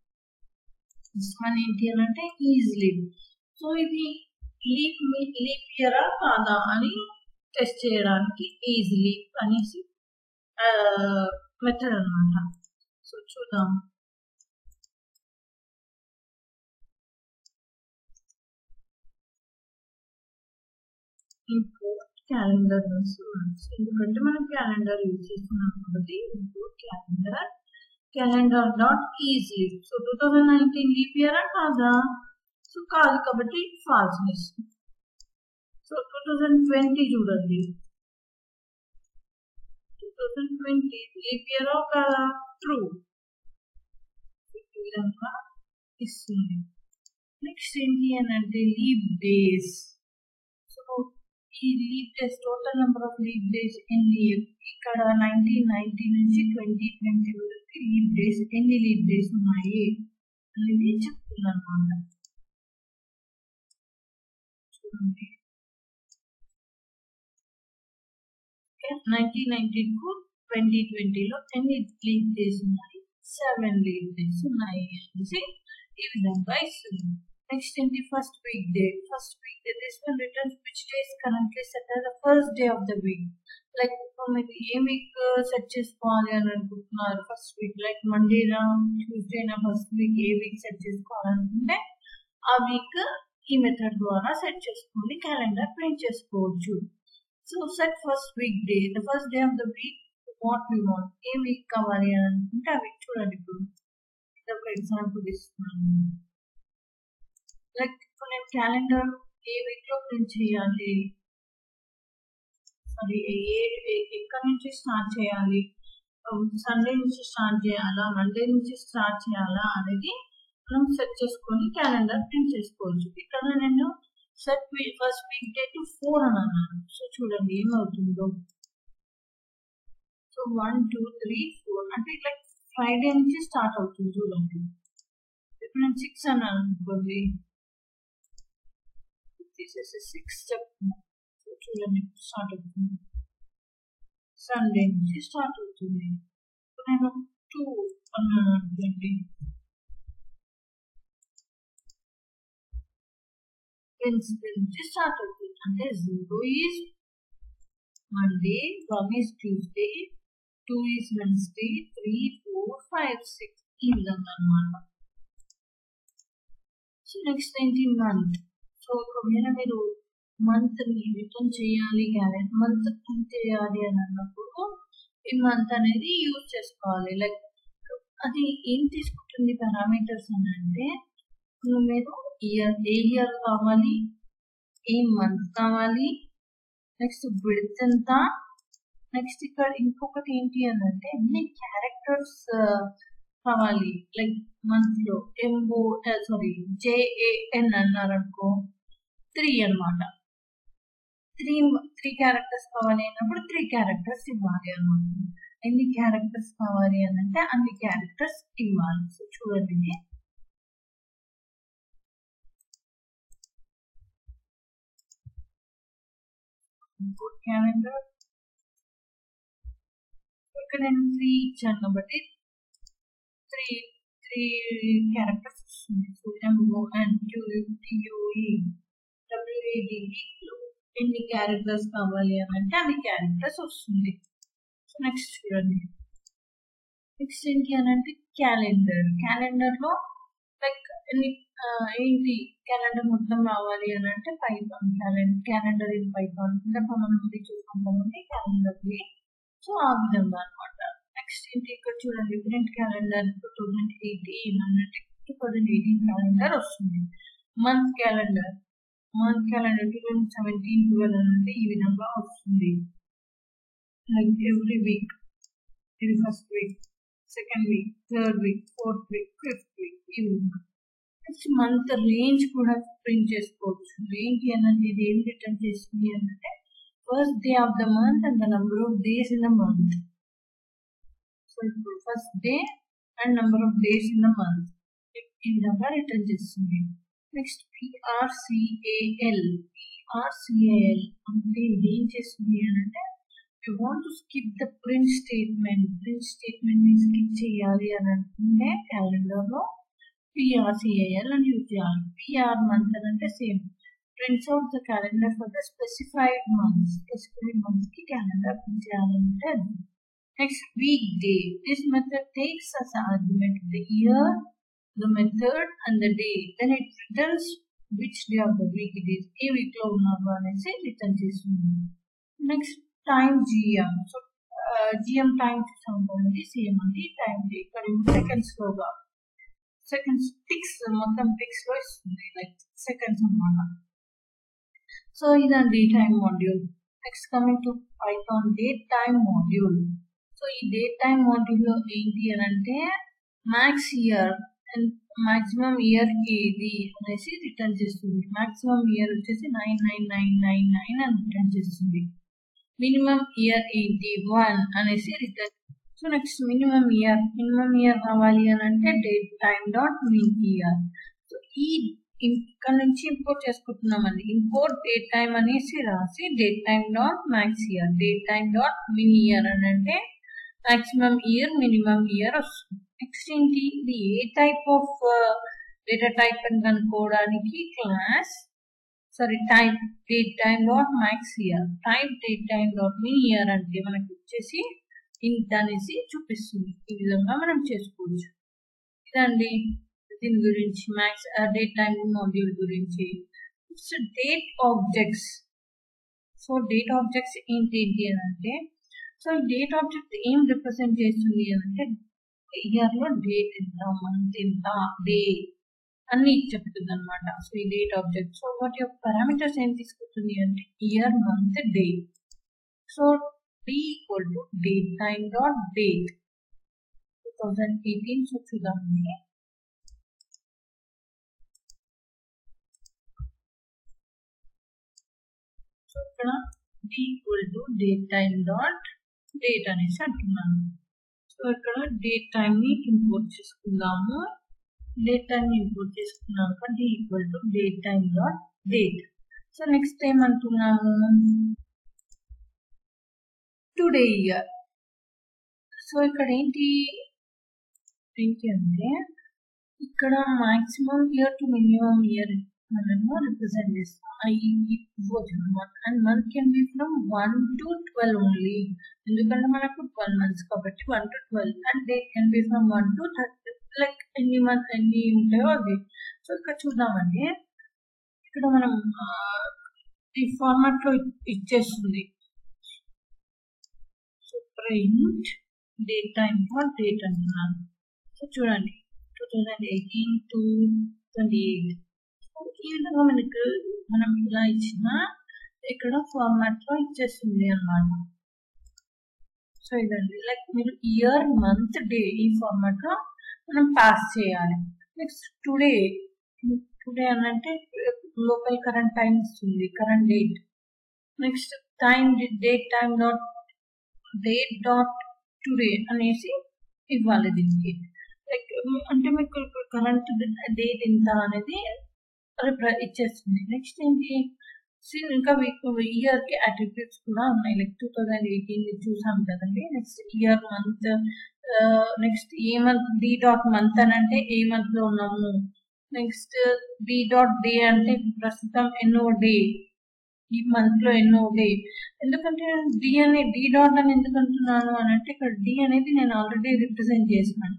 వన్ ఏంటి అని అంటే ఈజీలీ సో ఇది లీప్ లీప్ ఇయరా కాదా అని టెస్ట్ చేయడానికి ఈజీలీ అనేసి మెథడ్ అనమాట సో చూద్దాం ఇంపోర్ట్ క్యాలెండర్ ఎందుకంటే మనం క్యాలెండర్ యూజ్ చేస్తున్నాం కాబట్టి import calendar calendar dot easy so two thousand nineteen leap ఇయరా కాదా సో కాదు కాబట్టి falseness so two thousand twenty చూడండి two thousand twenty leap year కాదా ట్రూ ఈ విధంగా ఇస్తుంది నెక్స్ట్ ఏంటి అని అంటే లీప్ డేస్ సో ఈ leap days total number of leap days ఎన్ని ఇక్కడ నైన్టీన్ నైన్టీ నుంచి ట్వంటీ ట్వంటీ వరకు లీప్ డేస్ ఎన్ని లీప్ డేస్ ఉన్నాయి అనేది చెప్తుంది అనమాట చూడండి నైన్టీన్ నైన్టీ టు ట్వంటీ ట్వంటీలో ఎన్ని లీవ్ డేస్ ఉన్నాయి సెవెన్ లీవ్ డేస్ ఉన్నాయి అనేసి ఈ విధంగా ఇస్తుంది నెక్స్ట్ ఏంటి first weekday first week day this one return which days currently set the first day of the week like మీకు ఏ వీక్ సెట్ చేసుకోవాలి అని అనుకుంటున్నారు ఫస్ట్ వీక్ లైక్ మండేనా ట్యూస్డేనా ఫస్ట్ వీక్ ఏ వీక్ సెట్ చేసుకోవాలనుకుంటే ఆ వీక్ ఈ మెథడ్ ద్వారా సెట్ చేసుకోండి క్యాలెండర్ ప్రింట్ చేసుకోవచ్చు so set first week day the first day of the week what we want ఏ వీక్ కావాలి అని అనుకుంటే ఆ వీక్ చూడండి ఇప్పుడు ఇది ఒక ఎగ్జాంపుల్ ఇస్తున్నాను లైక్ ఇప్పుడు నేను క్యాలెండర్ ఏ వీక్ లో ప్రింట్ చేయాలి సారీ ఏ ఎక్కడి నుంచి స్టార్ట్ చేయాలి సండే నుంచి స్టార్ట్ చేయాలా మండే నుంచి స్టార్ట్ చేయాలా అనేది మనం సెట్ చేసుకొని క్యాలెండర్ ప్రింట్ చేసుకోవచ్చు ఇక్కడ నేను set first weekday to four అని అన్నాను సో చూడండి ఏమవుతుందో so one two three four అంటే లైక్ ఫ్రైడే నుంచి స్టార్ట్ అవుతుంది చూడండి ఇప్పుడు నేను సిక్స్ అన్నాను అనుకోండి తీసేసి సిక్స్ చెప్తున్నాను చూడండి స్టార్ట్ అవుతుంది సండే నుంచి స్టార్ట్ అవుతుంది నేను టూ అన్నాను అనుకోండి వెన్స్డే నుంచి స్టార్ట్ అవుతుంది అంటే zero is Monday one is Tuesday two is Wednesday three four five six ఈ విధంగా అనమాట సో నెక్స్ట్ ఏంటి మంత్ సో ఒకవేళ మీరు మంత్ ని రిటర్న్ చేయాలి క్యాలెండర్ మంత్ ప్రింట్ చేయాలి అని అన్నప్పుడు ఈ మంత్ అనేది యూజ్ చేసుకోవాలి లైక్ అది ఏం తీసుకుంటుంది పారామీటర్స్ అని అంటే మీరు ఇయర్ ఏ ఇయర్ కావాలి ఏ మంత్ కావాలి నెక్స్ట్ విడ్త్ ఎంత నెక్స్ట్ ఇక్కడ ఇంకొకటి ఏంటి అని అంటే ఎన్ని క్యారెక్టర్స్ కావాలి లైక్ మంత్ లో ఎంఓ సారీ జేఏఎన్ అన్నారు అనుకో త్రీ అనమాట త్రీ త్రీ క్యారెక్టర్స్ కావాలి అన్నప్పుడు త్రీ క్యారెక్టర్స్ ఇవ్వాలి అనమాట ఎన్ని క్యారెక్టర్స్ కావాలి అని అంటే అన్ని క్యారెక్టర్స్ ఇవ్వాలి సో చూడండి ఇంకోటి క్యాలెండర్ ఇక్కడ నేను త్రీ ఇచ్చాను కాబట్టి త్రీ త్రీ క్యారెక్టర్స్ వస్తుంది సో ఎంఓ అండ్ టియుఈ డబ్ల్యూఏడిలో ఎన్ని క్యారెక్టర్స్ కావాలి అని అంటే అన్ని క్యారెక్టర్స్ వస్తుంది సో నెక్స్ట్ చూడండి నెక్స్ట్ ఏంటి అని అంటే క్యాలెండర్ క్యాలెండర్ లో లైక్ ఏంటి క్యాలెండర్ మొత్తం రావాలి అని అంటే Python calendar calendar in Python ఇంకా మనం చూసుకుంటామంటే క్యాలెండర్ సో ఆ విధంగా అనమాట నెక్స్ట్ ఏంటి ఇక్కడ చూడండి print calendar two thousand eighteen అన్నట్టు టూ థౌజండ్ ఎయిటీన్ క్యాలెండర్ వస్తుంది month calendar month calendar two thousand seventeen twelve అంటే ఈ విధంగా వస్తుంది లైక్ ఎవ్రీ వీక్ ఇది first week second week third week fourth week fifth week ఈ విధంగా నెక్స్ట్ మంత్ రేంజ్ కూడా ప్రింట్ చేసుకోవచ్చు రేంజ్ అనేది ఇది ఏం రిటర్న్ చేస్తుంది అంటే first day of the month and the number of days in the month so ఇప్పుడు first day and number of days in the month ఈ విధంగా రిటర్న్ చేస్తుంది నెక్స్ట్ పిఆర్సిఏఎల్ పిఆర్సిఏఎల్ అంటే ఇది ఏం చేస్తుంది అని అంటే you want to skip the print statement print statement ని స్కిప్ చేయాలి అని అనుకుంటే క్యాలెండర్ లో పిఆర్సిఏఎల్ అని యూజ్ చేయాలి పిఆర్ మంత్ అని అంటే same prints out the calendar for the specified months specified months కి క్యాలెండర్ ప్రింట్ చేయాలంటే next week day this method takes as argument the year the method and the day then it returns which day of the week it is a week లో ఉన్నారు అనేసి return చేస్తుంది next time GM so GM time చూసాము same అండి time ఇక్కడ seconds లోగా seconds ticks మొత్తం ticks లో ఇస్తుంది లైక్ సెకండ్స్ అన్నమాట సో ఇదండి time module next coming to Python date time module so ఈ డేట్ టైం మాడ్యూల్ లో ఏంటి అని అంటే max year and maximum year ఏది అనేసి రిటర్న్ చేస్తుంది మాక్సిమం ఇయర్ వచ్చేసి nine nine nine nine nine అని రిటర్న్ చేస్తుంది మినిమం ఇయర్ ఏంటి వన్ అనేసి return so next minimum year minimum year కావాలి అని అంటే date time dot min year so ఈ ఇక్కడ నుంచి ఇంపోర్ట్ చేసుకుంటున్నామండి ఇంపోర్ట్ డేట్ టైం అనేసి రాసి date time dot max year date time dot min year అని అంటే మాక్సిమం ఇయర్ మినిమం ఇయర్ వస్తుంది నెక్స్ట్ ఏంటి ఇది ఏ టైప్ ఆఫ్ డేటా టైప్ అని కనుక్కోవడానికి class sorry type date time dot max year type date time dot min year అంటే మనకి వచ్చేసి ఇంత అనేసి చూపిస్తుంది ఈ విధంగా మనం చేసుకోవచ్చు ఇదండి దీని గురించి మ్యాక్స్ డేట్ టైం మాడ్యూల్ గురించి so date objects so date objects ఏంటి ఏంటి అని అంటే సో ఈ డేట్ ఆబ్జెక్ట్ ఏం రిప్రజెంట్ చేస్తుంది అని అంటే ఇయర్ లో డేట్ ఎంత మంత్ ఎంత డే అన్ని చెప్తుంది అనమాట సో ఈ డేట్ ఆబ్జెక్ట్ సో వాటి యొక్క పారామీటర్స్ ఏం తీసుకుంటుంది అంటే year month day so d equal to date time dot date two thousand eighteen so చూద్దామండి సో ఇక్కడ d equal to date time dot date అనేసి అంటున్నాను సో ఇక్కడ డేట్ టైం ని ఇంపోర్ట్ చేసుకుందాము డేట్ టైం ని ఇంపోర్ట్ చేసుకున్నాక d equal to date time dot date so next ఏమంటున్నాము టుడే ఇయర్ సో ఇక్కడ ఏంటి ఏంటి అంటే ఇక్కడ maximum year to minimum year మనము రిప్రజెంట్ చేస్తాం ఇవ్వచ్చు అనమాట and month can be from one to twelve only ఎందుకంటే మనకు ట్వెల్వ్ మంత్స్ కాబట్టి one to twelve and day can be from one to thirty like ఎన్ని మంత్ ఎన్ని ఉంటాయో అవి సో ఇక్కడ చూద్దామండి ఇక్కడ మనం ఈ ఫార్మాట్ లో ఇచ్చేస్తుంది so print date time for date అంటున్నాను సో చూడండి two thousand eighteen two twenty eight ఈ విధంగా మనకు మనం ఇలా ఇచ్చిన ఇక్కడ ఫార్మాట్ లో ఇచ్చేస్తుంది అన్నమాట సో ఇదండి లైక్ మీరు ఇయర్ మంత్ డే ఈ ఫార్మాట్ లో మనం పాస్ చేయాలి నెక్స్ట్ టుడే టుడే అని అంటే లోకల్ కరెంట్ టైం ఇస్తుంది current date next time date time dot date dot today అనేసి ఇవ్వాలి దీనికి లైక్ అంటే మీకు కరెంట్ డేట్ ఎంత అనేది ఇచ్చేస్తుంది నెక్స్ట్ ఏంటి ఇంకా ఇయర్ కి అట్రిబ్యూట్స్ కూడా ఉన్నాయి లైక్ టూ థౌజండ్ ఎయిటీన్ చూసాం కదండి నెక్స్ట్ ఇయర్ మంత్ నెక్స్ట్ ఏ మంత్ డి డాట్ మంత్ అని అంటే ఏ మంత్ లో ఉన్నాము నెక్స్ట్ డి డాట్ డే అంటే ప్రస్తుతం ఎన్నో డే ఈ మంత్ లో ఎన్నో డే ఎందుకంటే డి అనే డి డాట్ అని ఎందుకు అంటున్నాను అని అంటే ఇక్కడ డి అనేది నేను ఆల్రెడీ రిప్రజెంట్ చేసినాను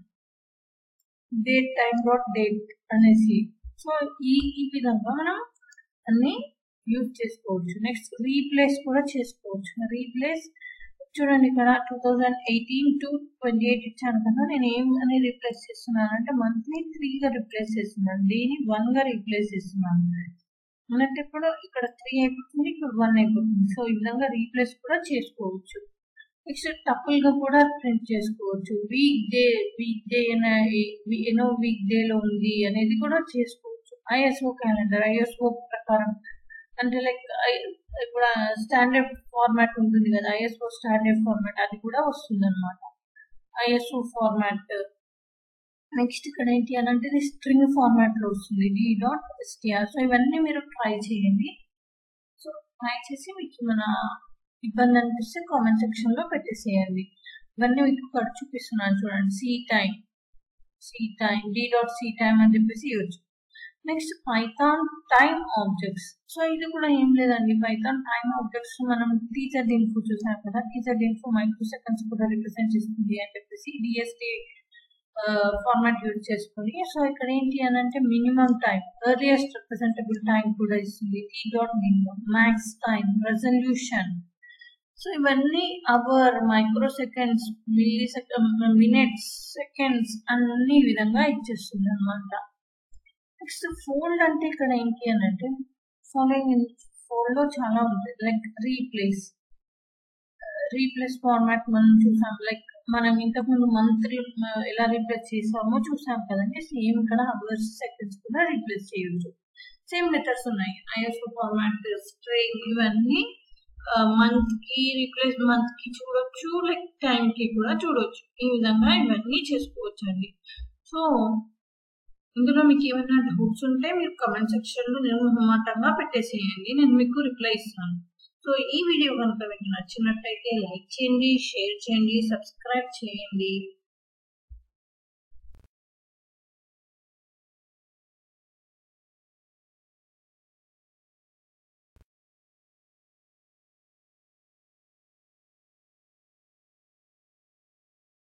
డేట్ టైం డాట్ డేట్ అనేసి సో ఈ ఈ విధంగా మనం అన్ని యూజ్ చేసుకోవచ్చు నెక్స్ట్ రీప్లేస్ కూడా చేసుకోవచ్చు రీప్లేస్ చూడండి ఇక్కడ two thousand eighteen two twenty eight ఇచ్చాను కదా నేను ఏం అని రీప్లేస్ చేస్తున్నాను అంటే మంత్లీ త్రీగా రీప్లేస్ చేస్తున్నాను డేని వన్ గా రీప్లేస్ చేస్తున్నాను అంటే ఇప్పుడు ఇక్కడ త్రీ అయిపోతుంది ఇక్కడ వన్ అయిపోతుంది సో ఈ విధంగా రీప్లేస్ కూడా చేసుకోవచ్చు నెక్స్ట్ టపుల్ గా కూడా ప్రింట్ చేసుకోవచ్చు వీక్ డే వీక్ డే ఎన్నో వీక్ డే లో ఉంది అనేది కూడా చేసుకోవచ్చు ఐఎస్ఓ క్యాలెండర్ ఐఎస్ఓ ప్రకారం అంటే లైక్ ఇప్పుడు స్టాండర్డ్ ఫార్మాట్ ఉంటుంది కదా ఐఎస్ఓ స్టాండర్డ్ ఫార్మాట్ అది కూడా వస్తుంది అనమాట ఐఎస్ఓ ఫార్మాట్ నెక్స్ట్ ఇక్కడ ఏంటి అని అంటే ఇది స్ట్రింగ్ ఫార్మాట్ లో వస్తుంది డి డాట్ ఎస్టిఆర్ సో ఇవన్నీ మీరు ట్రై చేయండి సో ట్రై చేసి మీకు మన ఇబ్బంది అనిపిస్తే కామెంట్ సెక్షన్ లో పెట్టేసేయండి ఇవన్నీ మీకు ఇక్కడ చూపిస్తున్నాను చూడండి c time c time d dot c time అని చెప్పేసి ఇవ్వచ్చు next Python time objects so ఇది కూడా ఏం లేదండి పైథాన్ టైం ఆబ్జెక్ట్స్ మనం టీచర్ ఇన్ఫో చూసాం కదా టీచర్ ఇన్ఫో మైక్రో సెకండ్స్ కూడా రిప్రజెంట్ చేస్తుంది అని చెప్పేసి డిఎస్టీ ఫార్మాట్ యూజ్ చేసుకొని సో ఇక్కడ ఏంటి అని అంటే minimum time earliest representable time కూడా ఇస్తుంది t dot minimum max time resolution so ఇవన్నీ hour microseconds milli second minutes seconds అన్ని విధంగా ఇచ్చేస్తుంది అనమాట నెక్స్ట్ ఫోల్డ్ అంటే ఇక్కడ ఏంటి అని అంటే ఫాలోయింగ్ ఫోల్డ్ లో చాలా ఉంటుంది లైక్ రీప్లేస్ రీప్లేస్ ఫార్మాట్ మనం చూసాం లైక్ మనం ఇంతకుముందు మంత్లీ ఎలా రీప్లేస్ చేసామో చూసాం కదండి సేమ్ ఇక్కడ అవర్స్ సెకండ్స్ కూడా రీప్లేస్ చేయొచ్చు సేమ్ లెటర్స్ ఉన్నాయి ఐఎస్ఓ ఫార్మాట్ స్ట్రింగ్ ఇవన్నీ మంత్ కి రీప్లేస్ మంత్ కి చూడొచ్చు లైక్ టైం కి కూడా చూడొచ్చు ఈ విధంగా ఇవన్నీ చేసుకోవచ్చు అండి సో ఇందులో మీకు ఏమైనా డౌట్స్ ఉంటే మీరు కమెంట్ సెక్షన్ లో నిర్మోహమాటంగా పెట్టేసేయండి నేను మీకు రిప్లై ఇస్తాను సో ఈ వీడియో కనుక మీకు నచ్చినట్టయితే లైక్ చేయండి షేర్ చేయండి సబ్స్క్రైబ్ చేయండి